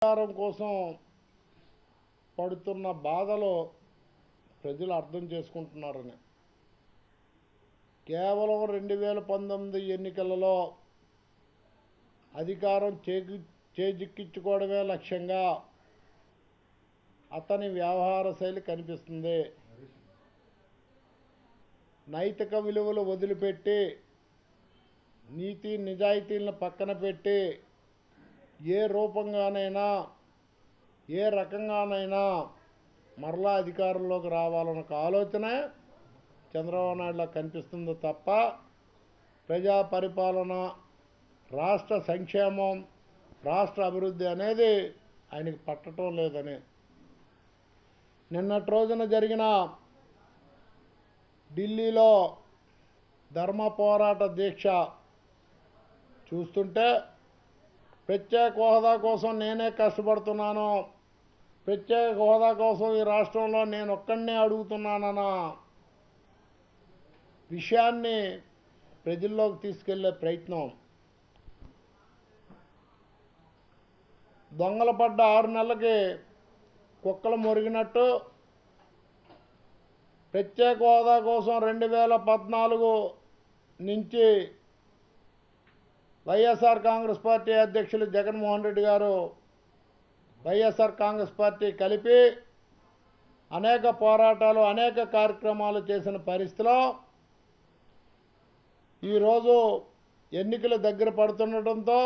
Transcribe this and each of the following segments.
అధికారం కోసం పడుతున్న బాధలు ప్రజలు అర్థం చేసుకుంటున్నారని కేవలం రెండు వేల పంతొమ్మిది ఎన్నికలలో అధికారం చేకి చేజిక్కించుకోవడమే లక్ష్యంగా అతని వ్యవహార శైలి కనిపిస్తుంది నైతిక విలువలు వదిలిపెట్టి నీతి నిజాయితీలను పక్కన పెట్టి ఏ రూపంగానైనా ఏ రకంగానైనా మరలా అధికారంలోకి రావాలన్న ఒక ఆలోచన చంద్రబాబు నాయుడులో కనిపిస్తుంది తప్ప ప్రజా పరిపాలన రాష్ట్ర సంక్షేమం రాష్ట్ర అభివృద్ధి అనేది ఆయనకి పట్టడం లేదని నిన్నటి రోజున జరిగిన ఢిల్లీలో ధర్మ పోరాట దీక్ష చూస్తుంటే ప్రత్యేక హోదా కోసం నేనే కష్టపడుతున్నాను ప్రత్యేక హోదా కోసం ఈ రాష్ట్రంలో నేను ఒక్కడినే అడుగుతున్నానన్న విషయాన్ని ప్రజల్లోకి తీసుకెళ్లే ప్రయత్నం దొంగలు పడ్డ ఆరు నెలలకి కుక్కలు మురిగినట్టు ప్రత్యేక హోదా కోసం రెండు వేల పద్నాలుగు నుంచి వైఎస్ఆర్ కాంగ్రెస్ పార్టీ అధ్యక్షులు జగన్మోహన్ రెడ్డి గారు వైఎస్ఆర్ కాంగ్రెస్ పార్టీ కలిపి అనేక పోరాటాలు అనేక కార్యక్రమాలు చేసిన పరిస్థితిలో ఈరోజు ఎన్నికలు దగ్గర పడుతుండటంతో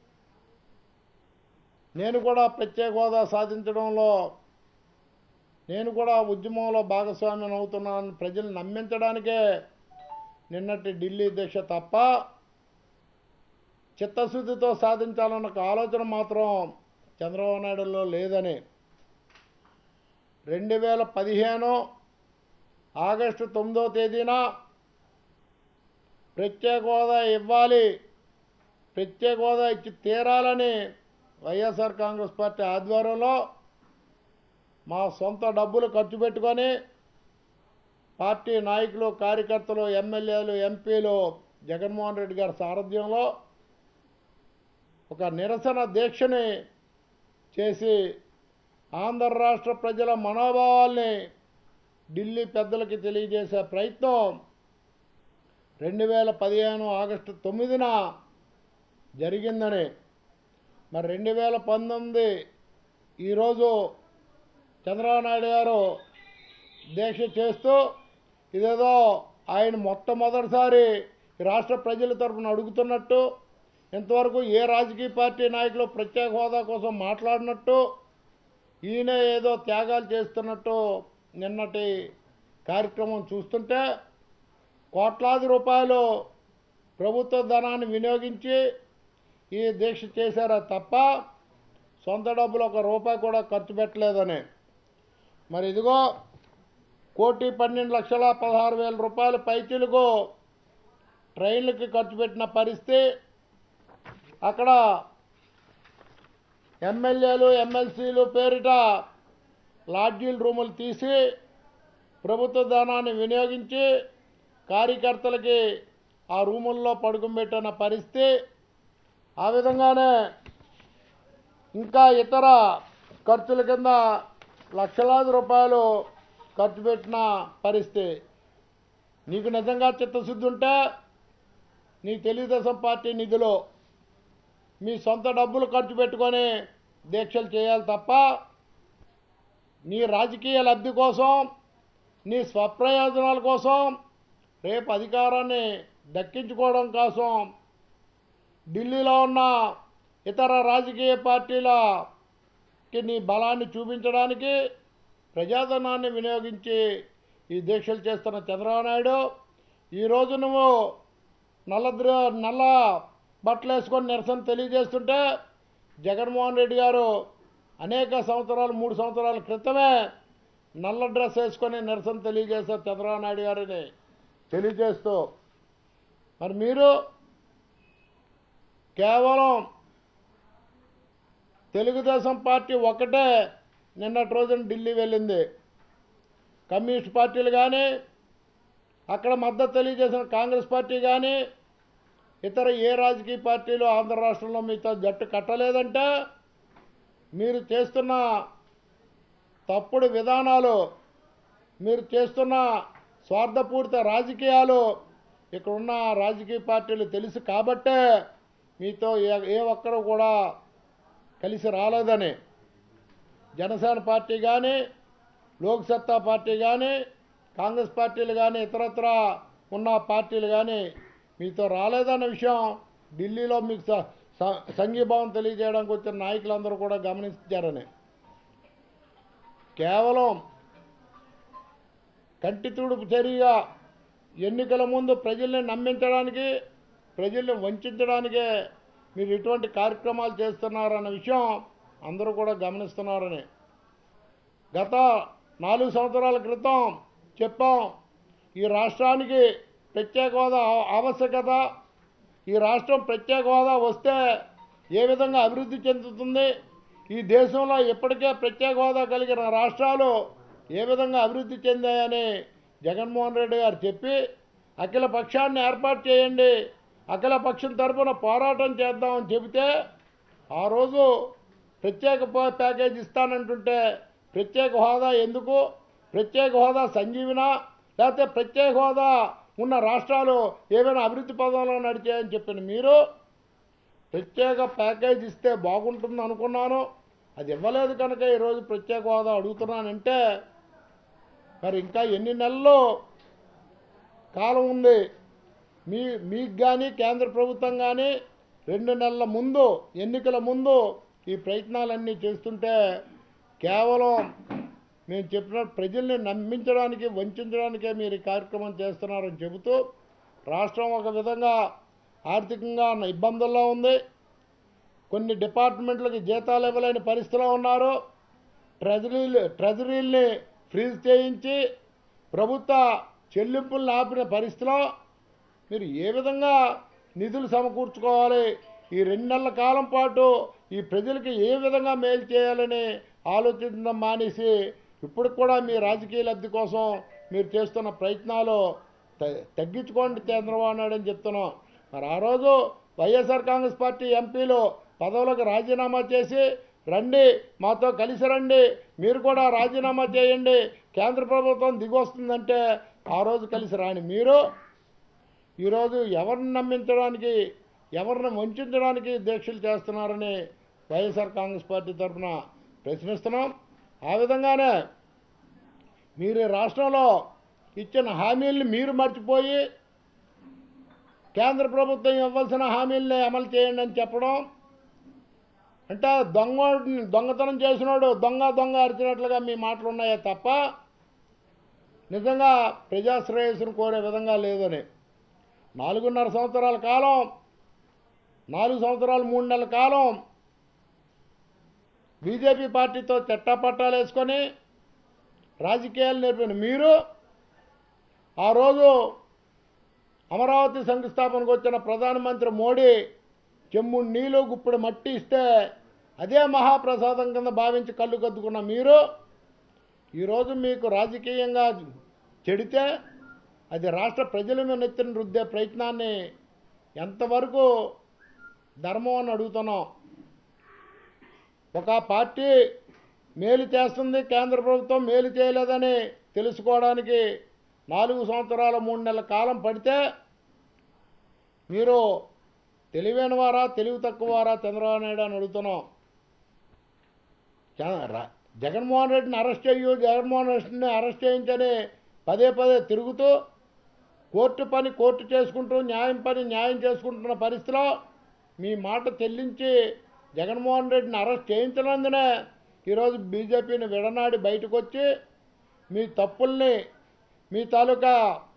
నేను కూడా ప్రత్యేక హోదా సాధించడంలో నేను కూడా ఉద్యమంలో భాగస్వామ్యం అవుతున్నానని ప్రజలు నమ్మించడానికే నిన్నటి ఢిల్లీ దీక్ష తప్ప చిత్తశుద్ధితో సాధించాలన్న ఒక ఆలోచన మాత్రం చంద్రబాబు నాయుడులో లేదని రెండు వేల పదిహేను ఆగస్టు తొమ్మిదో తేదీన ప్రత్యేక హోదా ఇవ్వాలి ప్రత్యేక హోదా ఇచ్చి తీరాలని వైఎస్ఆర్ కాంగ్రెస్ పార్టీ ఆధ్వర్యంలో మా సొంత డబ్బులు ఖర్చు పెట్టుకొని పార్టీ నాయకులు కార్యకర్తలు ఎమ్మెల్యేలు ఎంపీలు జగన్మోహన్ రెడ్డి గారి సారథ్యంలో ఒక నిరసన దీక్షని చేసి ఆంధ్ర రాష్ట్ర ప్రజల మనోభావాల్ని ఢిల్లీ పెద్దలకి తెలియజేసే ప్రయత్నం రెండు వేల పదిహేను ఆగస్టు తొమ్మిదిన జరిగిందని మరి రెండు వేల పంతొమ్మిది ఈరోజు చంద్రబాబు నాయుడు గారు దీక్ష చేస్తూ ఇదేదో ఆయన మొట్టమొదటిసారి ఈ రాష్ట్ర ప్రజల తరపున అడుగుతున్నట్టు ఇంతవరకు ఏ రాజకీయ పార్టీ నాయకులు ప్రత్యేక హోదా కోసం మాట్లాడినట్టు ఈయన ఏదో త్యాగాలు చేస్తున్నట్టు నిన్నటి కార్యక్రమం చూస్తుంటే కోట్లాది రూపాయలు ప్రభుత్వ ధనాన్ని వినియోగించి ఈ దీక్ష చేశారా తప్ప సొంత డబ్బులు ఒక రూపాయి కూడా ఖర్చు పెట్టలేదని మరి ఇదిగో కోటి పన్నెండు లక్షల పదహారు వేల రూపాయల పైచీలకు ట్రైన్లకి ఖర్చు పెట్టిన పరిస్థితి అక్కడ ఎమ్మెల్యేలు ఎమ్మెల్సీలు పేరిట లాడ్జీల రూములు తీసి ప్రభుత్వ ధనాన్ని వినియోగించి కార్యకర్తలకి ఆ రూముల్లో పడుకోబెట్టిన పరిస్థితి ఆ విధంగానే ఇంకా ఇతర ఖర్చుల కింద లక్షలాది రూపాయలు ఖర్చు పెట్టిన పరిస్థితి నీకు నిజంగా చిత్తశుద్ధి ఉంటే నీ తెలుగుదేశం పార్టీ నిధులు మీ సొంత డబ్బులు ఖర్చు పెట్టుకొని దీక్షలు చేయాలి తప్ప నీ రాజకీయ లబ్ధి కోసం నీ స్వప్రయోజనాల కోసం రేపు అధికారాన్ని దక్కించుకోవడం కోసం ఢిల్లీలో ఉన్న ఇతర రాజకీయ పార్టీలకి నీ బలాన్ని చూపించడానికి ప్రజాధనాన్ని వినియోగించి ఈ దీక్షలు చేస్తున్న చంద్రబాబు నాయుడు ఈరోజు నువ్వు నల్ల ద్ర- నల్ల బట్టలు వేసుకొని నిరసన తెలియజేస్తుంటే జగన్మోహన్ రెడ్డి గారు అనేక సంవత్సరాలు మూడు సంవత్సరాల క్రితమే నల్ల డ్రెస్ వేసుకొని నిరసన తెలియజేశారు చంద్రబాబు నాయుడు గారిని తెలియజేస్తూ మరి మీరు కేవలం తెలుగుదేశం పార్టీ ఒక్కటే నిన్నటి రోజున ఢిల్లీ వెళ్ళింది కమ్యూనిస్ట్ పార్టీలు కానీ అక్కడ మద్దతు తెలియజేసిన కాంగ్రెస్ పార్టీ కానీ ఇతర ఏ రాజకీయ పార్టీలు ఆంధ్ర రాష్ట్రంలో మీతో జట్టు కట్టలేదంటే మీరు చేస్తున్న తప్పుడు విధానాలు మీరు చేస్తున్న స్వార్థపూరిత రాజకీయాలు ఇక్కడున్న రాజకీయ పార్టీలు తెలుసు కాబట్టే మీతో ఏ ఏ ఒక్కరు కూడా కలిసి రాలేదని జనసేన పార్టీ కానీ లోక్సత్తా పార్టీ కానీ కాంగ్రెస్ పార్టీలు కానీ ఇతరత్ర ఉన్న పార్టీలు కానీ మీతో రాలేదన్న విషయం ఢిల్లీలో మీకు స- స- సంఘీభావం తెలియజేయడానికి వచ్చిన నాయకులందరూ కూడా గమనించారని కేవలం కంటి తుడుపు చర్యగా ఎన్నికల ముందు ప్రజల్ని నమ్మించడానికి ప్రజల్ని వంచడానికే మీరు ఇటువంటి కార్యక్రమాలు చేస్తున్నారన్న విషయం అందరూ కూడా గమనిస్తున్నారని గత నాలుగు సంవత్సరాల క్రితం చెప్పాం ఈ రాష్ట్రానికి ప్రత్యేక హోదా ఆవ- ఆవశ్యకత ఈ రాష్ట్రం ప్రత్యేక హోదా వస్తే ఏ విధంగా అభివృద్ధి చెందుతుంది ఈ దేశంలో ఇప్పటికే ప్రత్యేక హోదా కలిగిన రాష్ట్రాలు ఏ విధంగా అభివృద్ధి చెందాయని జగన్మోహన్ రెడ్డి గారు చెప్పి అఖిల పక్షాన్ని ఏర్పాటు చేయండి అఖిల పక్షం తరపున పోరాటం చేద్దామని చెబితే ఆ రోజు ప్రత్యేక ప- ప్యాకేజ్ ఇస్తానంటుంటే ప్రత్యేక హోదా ఎందుకు ప్రత్యేక హోదా సంజీవిన లేకపోతే ప్రత్యేక హోదా ఉన్న రాష్ట్రాలు ఏమైనా అభివృద్ధి పదంలో నడిచాయని చెప్పిన మీరు ప్రత్యేక ప్యాకేజ్ ఇస్తే బాగుంటుంది అనుకున్నాను అది ఇవ్వలేదు కనుక ఈరోజు ప్రత్యేక హోదా అడుగుతున్నానంటే మరి ఇంకా ఎన్ని నెలలు కాలం ఉంది మీ మీకు కానీ కేంద్ర ప్రభుత్వం కానీ రెండు నెలల ముందు ఎన్నికల ముందు ఈ ప్రయత్నాలన్నీ చేస్తుంటే కేవలం మేము చెప్పిన ప్రజల్ని నమ్మించడానికి వంచడానికే మీరు ఈ కార్యక్రమం చేస్తున్నారని చెబుతూ రాష్ట్రం ఒక విధంగా ఆర్థికంగా ఇబ్బందుల్లో ఉంది కొన్ని డిపార్ట్మెంట్లకి జీతాలు ఇవ్వలేని పరిస్థితిలో ఉన్నారు ట్రెజరీలు ట్రెజరీల్ని ఫ్రీజ్ చేయించి ప్రభుత్వ చెల్లింపులను ఆపిన పరిస్థితిలో మీరు ఏ విధంగా నిధులు సమకూర్చుకోవాలి ఈ రెండు నెలల కాలం పాటు ఈ ప్రజలకి ఏ విధంగా మేలు చేయాలని ఆలోచించడం మానేసి ఇప్పుడు కూడా మీ రాజకీయ లబ్ధి కోసం మీరు చేస్తున్న ప్రయత్నాలు త- తగ్గించుకోండి చంద్రబాబు నాయుడు అని చెప్తున్నాం మరి ఆ రోజు వైఎస్ఆర్ కాంగ్రెస్ పార్టీ ఎంపీలు పదవులకు రాజీనామా చేసి రండి మాతో కలిసి రండి మీరు కూడా రాజీనామా చేయండి కేంద్ర ప్రభుత్వం దిగొస్తుందంటే ఆ రోజు కలిసి రాని మీరు ఈరోజు ఎవరిని నమ్మించడానికి ఎవరిని వంచడానికి దీక్షలు చేస్తున్నారని వైఎస్ఆర్ కాంగ్రెస్ పార్టీ తరఫున ప్రశ్నిస్తున్నాం ఆ విధంగానే మీరు ఈ రాష్ట్రంలో ఇచ్చిన హామీల్ని మీరు మర్చిపోయి కేంద్ర ప్రభుత్వం ఇవ్వాల్సిన హామీల్ని అమలు చేయండి అని చెప్పడం అంటే దొంగ దొంగతనం చేసినోడు దొంగ దొంగ అరిచినట్లుగా మీ మాటలు ఉన్నాయే తప్ప నిజంగా ప్రజాశ్రేయస్సును కోరే విధంగా లేదని నాలుగున్నర సంవత్సరాల కాలం నాలుగు సంవత్సరాలు మూడు నెలల కాలం బీజేపీ పార్టీతో చట్టపట్టాలు వేసుకొని రాజకీయాలు నేర్పిన మీరు ఆ రోజు అమరావతి శంకుస్థాపనకు వచ్చిన ప్రధానమంత్రి మోడీ చెమ్ము నీళ్ళు గుప్పుడు మట్టి ఇస్తే అదే మహాప్రసాదం కింద భావించి కళ్ళు కద్దుకున్న మీరు ఈరోజు మీకు రాజకీయంగా చెడితే అది రాష్ట్ర ప్రజల మీద నెత్తిన రుద్దే ప్రయత్నాన్ని ఎంతవరకు ధర్మం అని అడుగుతున్నాం ఒక పార్టీ మేలు చేస్తుంది కేంద్ర ప్రభుత్వం మేలు చేయలేదని తెలుసుకోవడానికి నాలుగు సంవత్సరాల మూడు నెలల కాలం పడితే మీరు తెలివైన వారా తెలివి తక్కువ వారా చంద్రబాబు నాయుడు అని అడుగుతున్నాం చ- ర- జగన్మోహన్ రెడ్డిని అరెస్ట్ చేయు జగన్మోహన్ రెడ్డిని అరెస్ట్ చేయించని పదే పదే తిరుగుతూ కోర్టు పని కోర్టు చేసుకుంటూ న్యాయం పని న్యాయం చేసుకుంటున్న పరిస్థితిలో మీ మాట చెల్లించి జగన్మోహన్ రెడ్డిని అరెస్ట్ చేయించినందునే ఈరోజు బీజేపీని విడనాడి బయటకు వచ్చి మీ తప్పుల్ని మీ తాలూకా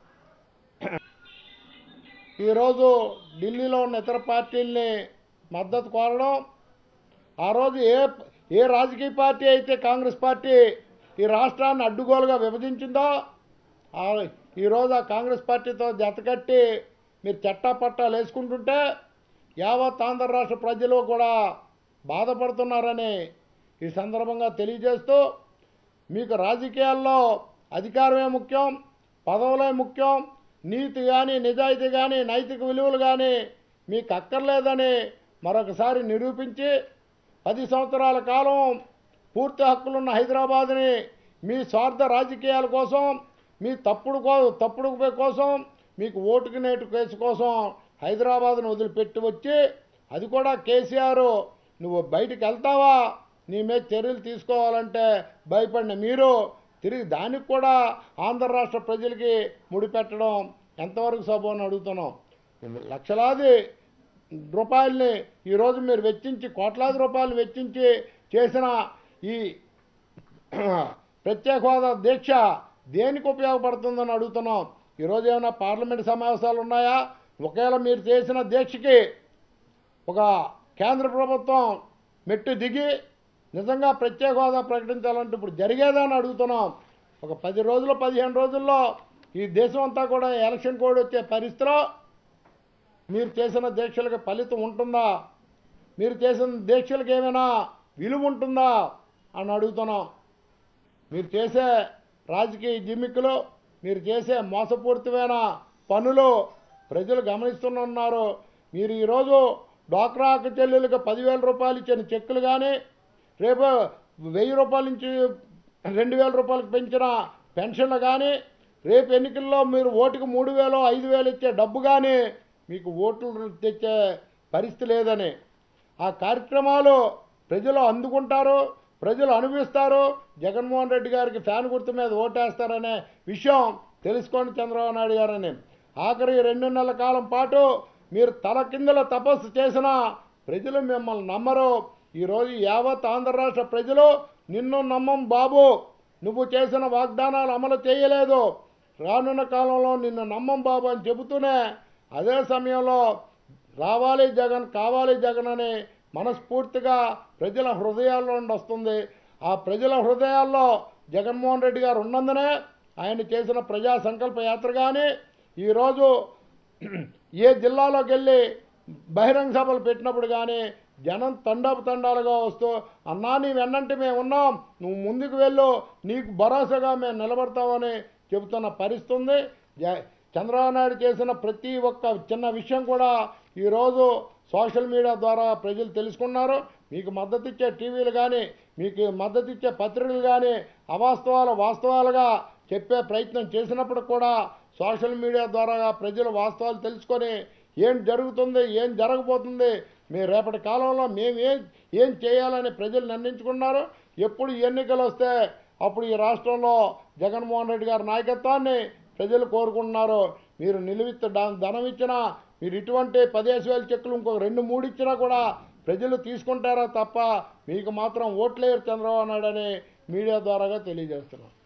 ఈరోజు ఢిల్లీలో ఉన్న ఇతర పార్టీల్ని మద్దతు కోరడం ఆ రోజు ఏ ఏ రాజకీయ పార్టీ అయితే కాంగ్రెస్ పార్టీ ఈ రాష్ట్రాన్ని అడ్డుగోలుగా విభజించిందో ఆ ఈరోజు ఆ కాంగ్రెస్ పార్టీతో జతకట్టి మీరు చట్టాపట్టాలు వేసుకుంటుంటే యావత్ ఆంధ్ర రాష్ట్ర ప్రజలు కూడా బాధపడుతున్నారని ఈ సందర్భంగా తెలియజేస్తూ మీకు రాజకీయాల్లో అధికారమే ముఖ్యం పదవులే ముఖ్యం నీతి కానీ నిజాయితీ కానీ నైతిక విలువలు కానీ మీకు అక్కర్లేదని మరొకసారి నిరూపించి పది సంవత్సరాల కాలం పూర్తి హక్కులున్న హైదరాబాద్ని మీ స్వార్థ రాజకీయాల కోసం మీ తప్పుడు కో తప్పుడు కోసం మీకు ఓటుకు నేటు కేసు కోసం హైదరాబాద్ను వదిలిపెట్టి వచ్చి అది కూడా కేసీఆర్ నువ్వు బయటికి వెళ్తావా నీ మీద చర్యలు తీసుకోవాలంటే భయపడిన మీరు తిరిగి దానికి కూడా ఆంధ్ర రాష్ట్ర ప్రజలకి ముడిపెట్టడం ఎంతవరకు సభను అడుగుతున్నాం లక్షలాది రూపాయల్ని ఈరోజు మీరు వెచ్చించి కోట్లాది రూపాయలు వెచ్చించి చేసిన ఈ ప్రత్యేక హోదా దీక్ష దేనికి ఉపయోగపడుతుందని అడుగుతున్నాం ఈరోజు ఏమైనా పార్లమెంట్ సమావేశాలు ఉన్నాయా ఒకవేళ మీరు చేసిన దీక్షకి ఒక కేంద్ర ప్రభుత్వం మెట్టు దిగి నిజంగా ప్రత్యేక హోదా ప్రకటించాలంటే ఇప్పుడు జరిగేదని అడుగుతున్నాం ఒక పది రోజులు పదిహేను రోజుల్లో ఈ దేశం అంతా కూడా ఎలక్షన్ కోడ్ వచ్చే పరిస్థితిలో మీరు చేసిన దీక్షలకు ఫలితం ఉంటుందా మీరు చేసిన దీక్షలకు ఏమైనా విలువ ఉంటుందా అని అడుగుతున్నాం మీరు చేసే రాజకీయ జిమ్మిక్కులు మీరు చేసే మోసపూరితమైన పనులు ప్రజలు గమనిస్తున్నారు మీరు ఈరోజు డ్వాక్రా అక్క చెల్లెలకు పదివేల రూపాయలు ఇచ్చిన చెక్కులు కానీ రేపు వెయ్యి రూపాయల నుంచి రెండు వేల రూపాయలకు పెంచిన పెన్షన్లు కానీ రేపు ఎన్నికల్లో మీరు ఓటుకు మూడు వేలు ఐదు వేలు ఇచ్చే డబ్బు కానీ మీకు ఓట్లు తెచ్చే పరిస్థితి లేదని ఆ కార్యక్రమాలు ప్రజలు అందుకుంటారు ప్రజలు అనుభవిస్తారు జగన్మోహన్ రెడ్డి గారికి ఫ్యాన్ గుర్తు మీద ఓటేస్తారనే విషయం తెలుసుకోండి చంద్రబాబు నాయుడు గారని ఆఖరి రెండు నెలల కాలం పాటు మీరు తల కిందల తపస్సు చేసినా ప్రజలు మిమ్మల్ని నమ్మరు ఈరోజు యావత్ ఆంధ్ర రాష్ట్ర ప్రజలు నిన్ను నమ్మం బాబు నువ్వు చేసిన వాగ్దానాలు అమలు చేయలేదు రానున్న కాలంలో నిన్ను నమ్మం బాబు అని చెబుతూనే అదే సమయంలో రావాలి జగన్ కావాలి జగన్ అని మనస్ఫూర్తిగా ప్రజల హృదయాల్లో నుండి వస్తుంది ఆ ప్రజల హృదయాల్లో జగన్మోహన్ రెడ్డి గారు ఉన్నందునే ఆయన చేసిన ప్రజా సంకల్ప యాత్ర కానీ ఈరోజు ఏ జిల్లాలోకి వెళ్ళి బహిరంగ సభలు పెట్టినప్పుడు కానీ జనం తండపు తండాలుగా వస్తూ అన్నా నీ వెన్నంటి మేము ఉన్నాం నువ్వు ముందుకు వెళ్ళు నీకు భరోసాగా మేము నిలబడతామని చెబుతున్న పరిస్థితి ఉంది జ- చంద్రబాబు నాయుడు చేసిన ప్రతి ఒక్క చిన్న విషయం కూడా ఈరోజు సోషల్ మీడియా ద్వారా ప్రజలు తెలుసుకున్నారు మీకు మద్దతు ఇచ్చే టీవీలు కానీ మీకు మద్దతు ఇచ్చే పత్రికలు కానీ అవాస్తవాలు వాస్తవాలుగా చెప్పే ప్రయత్నం చేసినప్పుడు కూడా సోషల్ మీడియా ద్వారా ప్రజలు వాస్తవాలు తెలుసుకొని ఏం జరుగుతుంది ఏం జరగబోతుంది మీ రేపటి కాలంలో మేము ఏం ఏం చేయాలని ప్రజలు నిర్ణయించుకున్నారు ఎప్పుడు ఎన్నికలు వస్తే అప్పుడు ఈ రాష్ట్రంలో జగన్మోహన్ రెడ్డి గారి నాయకత్వాన్ని ప్రజలు కోరుకుంటున్నారు మీరు నిలువిత్త దా- ధనం ఇచ్చినా మీరు ఇటువంటి పదిహేను వేల చెక్కులు ఇంకొక రెండు మూడు ఇచ్చినా కూడా ప్రజలు తీసుకుంటారా తప్ప మీకు మాత్రం ఓట్లేరు చంద్రబాబు నాయుడు అని మీడియా ద్వారాగా తెలియజేస్తున్నాం